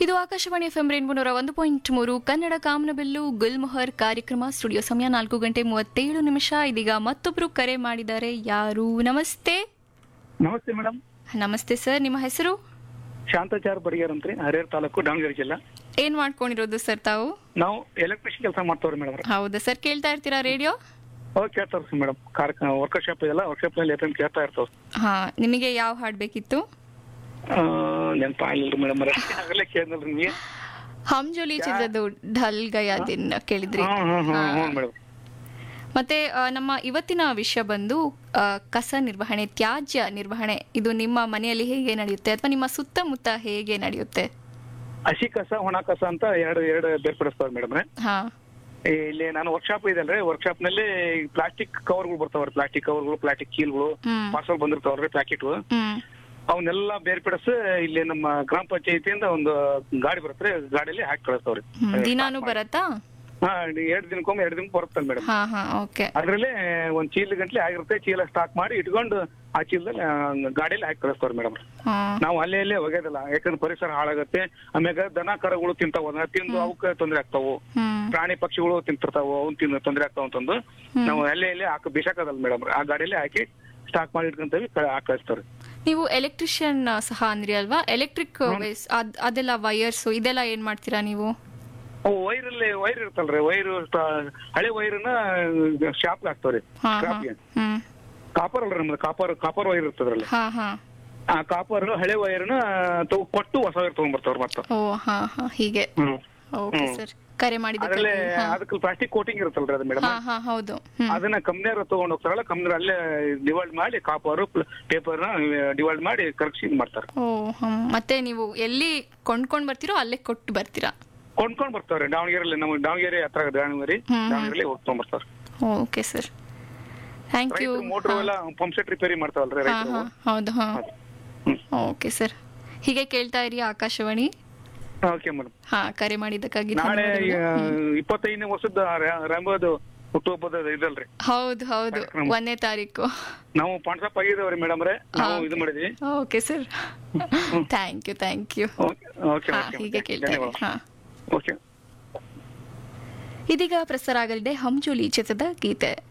ಇದು Akashvani F M rainbow ಒಂದು point ಮೂರು ಕನ್ನಡ ಕಾಮನಬಿಲ್ಲು ಗುಲ್ಮೊಹರ್ ಕಾರ್ಯಕ್ರಮ ಸ್ಟುಡಿಯೋ ಸಮಯ ನಾಲ್ಕು ಗಂಟೆ ಮೂವತ್ತೇಳು ನಿಮಿಷ ಇದೀಗ ಮತ್ತೊಬ್ರು ಕರೆ ಮಾಡಿದ್ದಾರೆ ಯಾರು ನಮಸ್ತೆ ನಮಸ್ತೆ ಮೇಡಮ್ ನಮಸ್ತೆ ಸರ್ ನಿಮ್ಮ ಹೆಸರು ಶಾಂತಾಚಾರ್ ಬಡಿಗೇರ್ ಅಂತ್ರಿ ಹರಿಹರ ತಾಲೂಕು ದಾವಣಗೆರೆ ಜಿಲ್ಲಾ ಏನ್ ಮಾಡ್ಕೊಂಡಿರೋದು ಸರ್ ತಾವು ನಾವು ಎಲೆಕ್ಟ್ರಿಷಿಯನ್ ಕೆಲಸ ಮಾಡ್ತವ್ರಿ ಮೇಡಮ್ ಹೌದಾ ಸರ್ ಕೇಳ್ತಾ ಇರ್ತೀರಾ ರೇಡಿಯೋ ಅವಾಗ ಕೇಳ್ತಾವ್ರಿ ಮೇಡಮ್ ಕಾರ್ ವರ್ಕ್ಶಾಪ್ ಇದೆಲ್ಲ ವರ್ಕ್ಶಾಪ್ ನಲ್ಲಿ ಎಫ್ ಕೇಳ್ತಾ ಇರ್ತಾವ ಹಾ ನಿಮಗೆ ಯಾವ ಹಾಡ್ ಬೇಕಿತ್ತು ನೆನಪ ಆಗಿಲ್ರಿ ಮೇಡಮ್ ಆಗಲೇ ಕೇಳಿದ್ರಿ ನೀ ಹಂಜೋಲಿ ಚಿತ್ರದ ಢಲ್ ಗಯಾ ದಿನ್ ಕೇಳಿದ್ರಿ ಹ್ಮ್ ಹ್ಮ್ ಹ್ಮ್ ಹಾ. ಹ್ಮ್ ಮೇಡಮ್ ಮತ್ತೆ ಆ, ನಮ್ಮ ಇವತ್ತಿನ ವಿಷಯ ಬಂದು ಆ, ಕಸ ನಿರ್ವಹಣೆ ತ್ಯಾಜ್ಯ ನಿರ್ವಹಣೆ ಇದು ನಿಮ್ಮ ಮನೆಯಲ್ಲಿ ಹೇಗೆ ನಡೆಯುತ್ತೆ ಅಥವಾ ನಿಮ್ಮ ಸುತ್ತಮುತ್ತ ಹೇಗೆ ನಡೆಯುತ್ತೆ ಹಸಿ ಕಸ ಒಣ ಕಸ ಅಂತ ಎರಡು ಎರಡು ಬೇರ್ಪಡಿಸ್ತಾವ್ರಿ ಮೇಡಮ್ ಹಾ ಇಲ್ಲಿ ನಾನು ವರ್ಕ್ಶಾಪ್ ಇದೆಲ್ರಿ ವರ್ಕ್ಶಾಪ್ ನಲ್ಲಿ ಪ್ಲಾಸ್ಟಿಕ್ ಕವರ್ಗಳು ಬರ್ತಾವ್ರಿ ಪ್ಲಾಸ್ಟಿಕ್ ಕವರ್ಗಳು ಪ್ಲಾಸ್ಟಿಕ್ ಚೀಲ್ಗಳು ಹ್ಮ್ ಪಾರ್ಸಲ್ ಬಂದಿರ್ತಾವ್ರಿ ಪ್ಯಾಕೆಟ್ಗಳು ಹ್ಮ್ ಅವನ್ನೆಲ್ಲ ಬೇರ್ಪಡಿಸಿ ಇಲ್ಲಿ ನಮ್ಮ ಗ್ರಾಮ ಪಂಚಾಯತಿಯಿಂದ ಒಂದು ಗಾಡಿ ಬರುತ್ತೆ ಗಾಡಿಯಲ್ಲಿ ಹಾಕಿ ಕಳಿಸ್ತಾವ್ರಿ ಹ್ಮ್. ದಿನಾನು ಬರತ್ತಾ ಹಾ ಎರಡು ದಿನಕ್ಕೊಮ್ಮೆ ಎರಡು ದಿನಕ್ಕೆ ಬರುತ್ತೆ ಮೇಡಮ್ ಹಾ ಹಾ ಓಕೆ ಅದ್ರಲ್ಲೇ ಒಂದ್ ಚೀಲ ಗಂಟ್ಲೆ ಆಗಿರುತ್ತೆ ಚೀಲ ಸ್ಟಾಕ್ ಮಾಡಿ ಇಟ್ಕೊಂಡು ಆ ಚೀಲದಲ್ಲಿ ಆ, ಗಾಡಿಯಲ್ಲಿ ಹಾಕಿ ಕಳಿಸ್ತಾವ್ರಿ ಮೇಡಮ್ ಹಾ ನಾವು ಅಲ್ಲೇ ಅಲ್ಲೇ ಒಗೆದಿಲ್ಲ ಯಾಕಂದ್ರೆ ಪರಿಸರ ಹಾಳಾಗತ್ತೆ ಆಮ್ಯಾಗ ದನ ಕರಗಳು ತಿಂತಾವ ಅದನ್ನ ತಿಂದು ಅವಕ್ಕೆ ತೊಂದ್ರೆ ಆಗ್ತಾವು ಹ್ಮ್ ಪ್ರಾಣಿ ಪಕ್ಷಿಗಳು ತಿಂತಿರ್ತಾವ ಅವ್ನ್ ತಿಂದು ತೊಂದ್ರೆ ಆಗ್ತಾವ ಅಂತಂದು ನಾವು ಅಲ್ಲೇ ಅಲ್ಲೇ ಹಾಕಿ ಬಿಸಾಕದಲ್ಲ ಮೇಡಮ್ ಆ ಗಾಡಿಯಲ್ಲಿ ಹಾಕಿ ಸ್ಟಾಕ್ ಮಾಡಿ ಇಟ್ಕೊಂತೀವಿ ಕ- ಹಾಕಿ ಕಳಿಸ್ತಾವ್ರಿ ನೀವು ಎಲೆಕ್ಟ್ರಿಷಿಯನ್ ಸಹ ಅಂದ್ರಿ ಅಲ್ವಾ ಎಲೆಕ್ಟ್ರಿಕ್ ಅದೆಲ್ಲ ವೈರ್ಸ್ ಇದೆಲ್ಲ ಏನ್ ಮಾಡ್ತೀರಾ ನೀವು ವೈರ್ ಅಲ್ಲಿ ವೈರ್ ಇರ್ತಲ್ರಿ ವೈರ್ ಹಳೆ ವೈರ್ನ ಶಾಪ್ ಹಾಕ್ತಾವ್ರಿ ಹಾ ಹಾ ಸ್ಕ್ರಾಪ್ಗೆ ಹ್ಮ್ ಕಾಪರ್ ಅಲ್ರಿ ನಮ್ದು ಕಾಪರ್ ಕಾಪರ್ ವೈರ್ ಇರ್ತದ್ರಲ್ಲಿ ಹಾ ಹಾ ಆ ಕಾಪರ್ ಹಳೆ ವೈರ್ನ ತಗೊ ಕೊಟ್ಟು ಹೊಸ ವೈರ್ ತಗೊಂಡ್ ಬರ್ತಾವ್ರ ಮತ್ತ ಓ ಹಾ ಹಾ ಹೀಗೆ ಹ್ಮ್ ಓಕೆ ಸರ್ ಕರೆ ಮಾಡಿದ ಅದ್ರಲ್ಲೇ ಅದಕ್ಕೆ ಪ್ಲಾಸ್ಟಿಕ್ ಕೋಟಿಂಗ್ ಇರುತ್ತಲ್ರಿ ಅದು ಮೇಡಮ್ ಹಾ ಹಾ ಹೌದು ಹ್ಮ್ ಅದನ್ನ ಕಂಪ್ನಿಯವ್ರು ತಗೊಂಡ್ ಹೋಗ್ತಾರಲ್ಲ ಕಂಪ್ನಿ ಅಲ್ಲೇ ಡಿವೈಡ್ ಮಾಡಿ ಕಾಪರ್ ಪೇಪರ್ ಡಿವೈಡ್ ಮಾಡಿ ಕರೆಕ್ಷನ್ ಇದ್ ಮಾಡ್ತಾರೆ ಓ ಹ್ಮ್. ಮತ್ತೆ ನೀವು ಎಲ್ಲಿ ಕೊಂಡ್ಕೊಂಡ್ ಬರ್ತೀರೋ ಅಲ್ಲೇ ಕೊಟ್ಟು ಬರ್ತೀರಾ ಕೊಂಡ್ಕೊಂಡ್ ಬರ್ತಾವ್ರಿ ದಾವಣಗೆರೆಯಲ್ಲಿ ನಮ್ಮ ದಾವಣಗೆರೆ ಹತ್ರ ದಾವಣಗೆರೆ ಹ್ಮ್. ದಾವಣಗೆರೆಯಲ್ಲಿ ಹೋಗ್ಕೊಂಡ್ ಬರ್ತಾವ್ರಿ ಓಕೆ ಸರ್ ಥ್ಯಾಂಕ್ ಯು ರೈತರು ಮೋಟ್ರ್ ಎಲ್ಲ ಪಂಪ್ ಸೆಟ್ ರಿಪೇರಿ ಮಾಡ್ತಾವಲ್ರಿ ಹಾ ರೈತರು ಹಾ ಹೌದು ಹಾ ಹ್ಮ್ ಓಕೆ ಸರ್ ಹೀಗೆ ಕೇಳ್ತಾ ಇರಿ ಆಕಾಶವಾಣಿ ಓಕೆ ಮೇಡಮ್ ಹಾ ಕರೆ ಮಾಡಿದ್ದಕ್ಕಾಗಿ ನಾಳೆ ಧನ್ಯವಾದಗಳು. ಇಪ್ಪತ್ತೈದನೇ ವರ್ಷದ ರಾಂಬೋದು ಹುಟ್ಟುಹಬ್ಬದ ಇದಲ್ರಿ ಹೌದು ಹೌದು ಕಾರ್ಯಕ್ರಮ. ಒಂದನೇ ತಾರೀಕು ನಾವು ಪಾಂಡ್ಸಪ್ ಆಗಿದ್ದೇವ್ರಿ ಮೇಡಮ್ ರೇ ನಾವು ಇದು ಮಾಡಿದ್ವಿ okay sir thank you thank you okay okay ಹಾ ಓಕೆ ಹೀಗೆ ಕೇಳ್ತಾ ಇರಿ ಧನ್ಯವಾದ ಹಾ ಓಕೆ ಇದೀಗ ಪ್ರಸಾರ ಆಗಲಿದೆ ಹಂಜೋಲಿ ಚಿತ್ರದ ಗೀತೆ